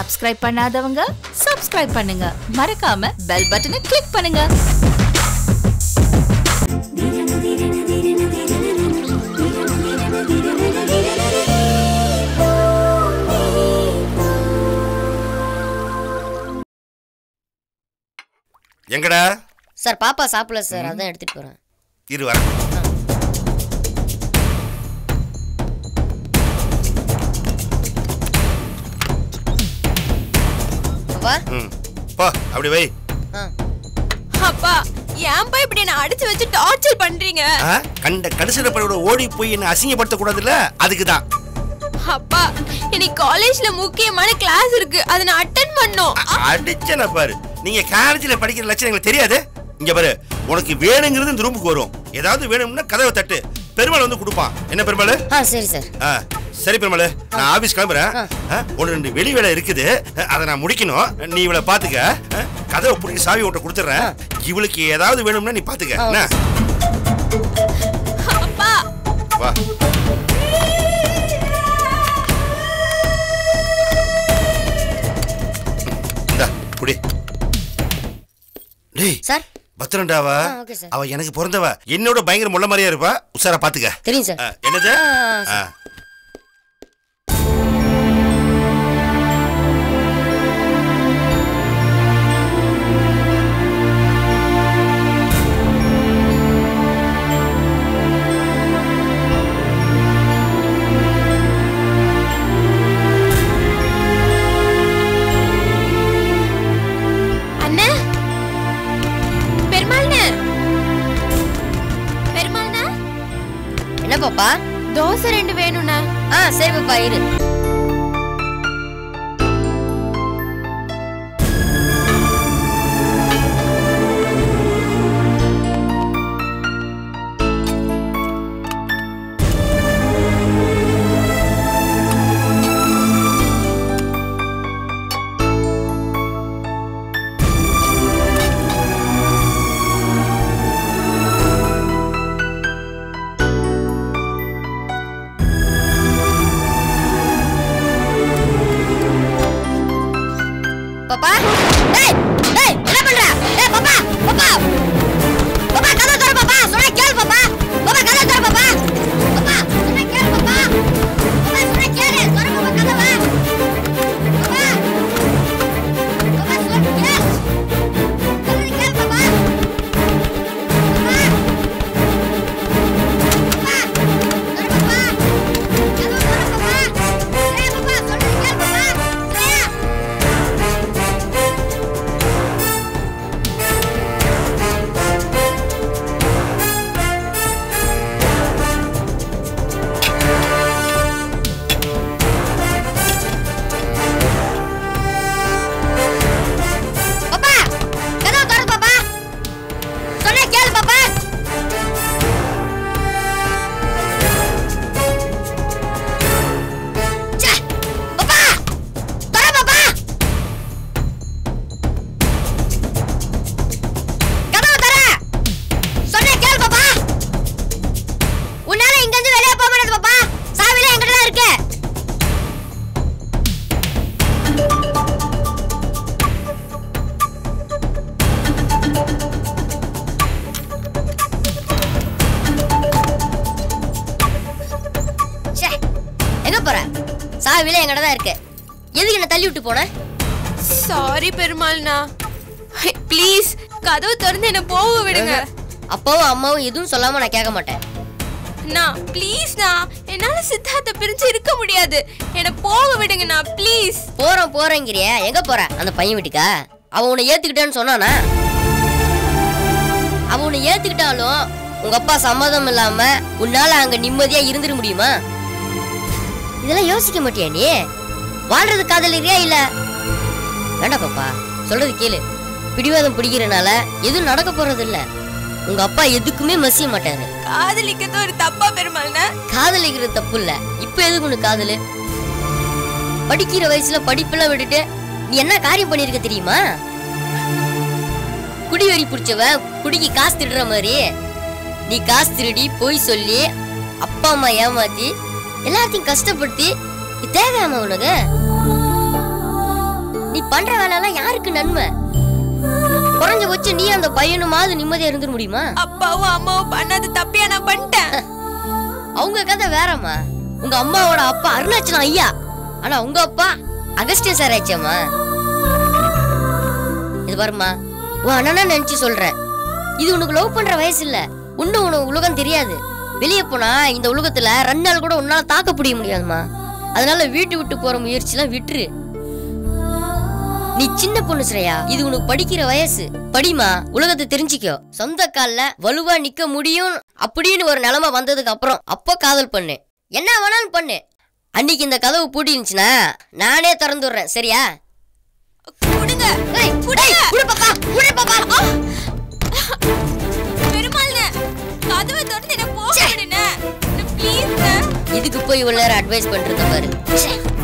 Subscribe பண்ணாதவங்க subscribe பண்ணுங்க மறக்காம பெல் பட்டனை கிளிக் பண்ணுங்க எங்கடா சார் பாப்பா சாப்பிடல சார் அதான் எடுத்துட்டு போறேன் இரு வர பாப்பா ம் போ அப்படி வை ஆ அப்பா ஏன்பா இப்படி என்ன அடிச்சு வச்சு டார்ச்சர் பண்றீங்க ஆ? கண்ட கடைசியில பையோட ஓடி போய் என்ன அசிங்கப்படுத்த கூடாதுல்ல அதுக்கு தான் அப்பா இன்னைக்கு காலேஜ்ல முக்கியமான கிளாஸ் இருக்கு அதை நான் அட்டன் பண்ணோம் அடிச்சன பாரு நீங்க காலேஜ்ல படிக்கிற லட்சணம் எங்களுக்கு தெரியாது இங்க பாரு உனக்கு வேணுங்கிறது இந்த ரூமுக்கு வரும் ஏதாவது வேணும்னா கதவை தட்டு பெருமாள் வந்து கொடுப்பான் என்ன பெருமாள் ஆ சரி சார் ஆ, சரி பெருமாள் நான் ஆபீஸ் கிளம்புறேன் ஆ. ஆ, ஒன்று ரெண்டு வெளி வேலை இருக்குது அதை நான் முடிக்கணும் நீ இவளை பாத்துக்க ஆ, கதவை பிடிச்சி சாவி விட்ட கொடுத்துட்றேன் இவளுக்கு ஏதாவது வேணும்னா நீ பாத்துக்க ஆ, என்ன? அப்பா வா இந்தா குடி டேய் சார் பத்திரண்டாவா ஆ, ஓகே சார். அவ எனக்கு பிறந்தவ என்னோட பயங்கர முள்ள மாதிரியா இருப்பா உஷாரா பாத்துக்க தெரியும் சார் ஆ, என்னது ஆ, ஆ, ஆ. அண்ணே பெருமாள்ண்ணே பெருமாள்ண்ணே என்ன பாப்பா தோசை ரெண்டு வேணும்ண்ணே ஆ சரி பாப்பா இரு பாப்பா டேய் டேய் என்ன பண்ற டேய் பாப்பா பாப்பா பாப்பா கதை தர பாப்பா சொன்னா கேளு பாப்பா பாப்பா கதை தர பாப்பா பாப்பா சொன்னா கேளு பாப்பா பாப்பா சொன்னா கேளு தர பாப்பா கதவை பாப்பா பாப்பா சொன்னா கேளு கதை கேளு பாப்பா பாப்பா பாப்பா தர பாப்பா கதவை தர பாப்பா ஏய் பாப்பா சொன்னா கேளு பாப்பா சரியா பாப்பா கதவு திறந்து பாப்பா சொன்னா கேளு பாப்பா ச்சே, பாப்பா திற பாப்பா கதவு திற சொன்னா கேளு பாப்பா உன்னால இங்க இருந்து வெளியே போக முடியாது பாப்பா சாவில என்கிட்ட தான் இருக்கு ச்சே, எங்க போற சாவில என்கிட்ட தான் இருக்கு எதுக்கு என்ன தள்ளி விட்டு போன சாரி பெருமாள்ண்ணா ப்ளீஸ் கதவு திறந்து என்ன போக விடுங்க அப்பாவும் அம்மாவும் எதுவும் சொல்லாம நான் கேட்க மாட்டேன் அண்ணா ப்ளீஸ்ண்ணா என்னால சித்தார்த்த பிரிஞ்சு இருக்க முடியாது என்ன போக விடுங்கண்ணா ப்ளீஸ் போறோம் போறேங்கிறிய எங்க போற அந்த பையன் வீட்டுக்கா அவன் உன்னை ஏத்துக்கிட்டான்னு சொன்னானா அவன் உன்னை ஏத்துக்கிட்டாலும் உங்க அப்பா சம்மதம் இல்லாம உன்னால அங்க நிம்மதியா இருந்துட முடியுமா இதெல்லாம் யோசிக்க மாட்டியா நீ வாழ்றது காதலிரியா இல்ல வேண்டாம் பாப்பா சொல்றது கேளு பிடிவாதம் பிடிக்கிறனால எதுவும் நடக்க போறது இல்ல உங்க அப்பா எதுக்குமே மசிய மாட்டாரு காதலிக்கிறது ஒரு தப்பா பெருமாள்ண்ணா காதலிக்கிறது தப்பு இல்ல இப்ப எதுக்கு உனக்கு காதலு படிக்கிற வயசுல படிப்பெல்லாம் விட்டுட்டு நீ என்ன காரியம் பண்ணிருக்க தெரியுமா குடி வெறி பிடிச்சவ குடிக்கு காசு திருடுற மாதிரி நீ காசு திருடி போய் சொல்லி அப்பா அம்மா ஏமாத்தி எல்லாத்தையும் கஷ்டப்படுத்தி இது தேவையாமா உனக்கு நீ பண்ற வேலையெல்லாம் யாருக்கு நன்மை குறைஞ்ச வச்சு நீ அந்த பையனுமாவது நிம்மதியா இருந்துட முடியுமா அப்பாவும் அம்மாவும் பண்ணாத தப்பியா நான் பண்ணிட்டேன் அவங்க கதை வேறம்மா உங்க அம்மாவோட அப்பா அருணாச்சலம் ஐயா ஆனா உங்க அப்பா அகஸ்டியன் சார் ஆச்சம்மா இது பாருமா உன் அண்ணனா நினைச்சு சொல்றேன் இது உனக்கு லவ் பண்ற வயசு இல்ல இன்னும் உனக்கு உலகம் தெரியாது வெளியே போனா இந்த உலகத்துல ரெண்டு நாள் கூட உன்னால தாக்க பிடிக்க முடியாதுமா அதனால வீட்டு விட்டு போற முயற்சிலாம் விட்டுரு நீ சின்ன பொண்ணு ஸ்ரேயா இது உனக்கு படிக்கிற வயசு படிமா உலகத்தை தெரிஞ்சுக்கோ சொந்த கால்ல வலுவா நிக்க முடியும் அப்படின்னு ஒரு நிலைமை வந்ததுக்கு அப்புறம் அப்போ காதல் பண்ணு என்ன வேணாலும் பண்ணு அன்னைக்கு இந்த கதவு பூட்டி இருந்துச்சுன்னா நானே திறந்து விடுறேன் சரியா கொடுங்க ஏய், ஏய், குடு பாப்பா, குடு பாப்பா. பெருமாள்ண்ணே கதவை திறந்து என்ன போக விடுண்ணே ப்ளீஸ் இதுக்கு போய் இவ்வளவு நேரம் அட்வைஸ் பண்றது பாரு ச்சே.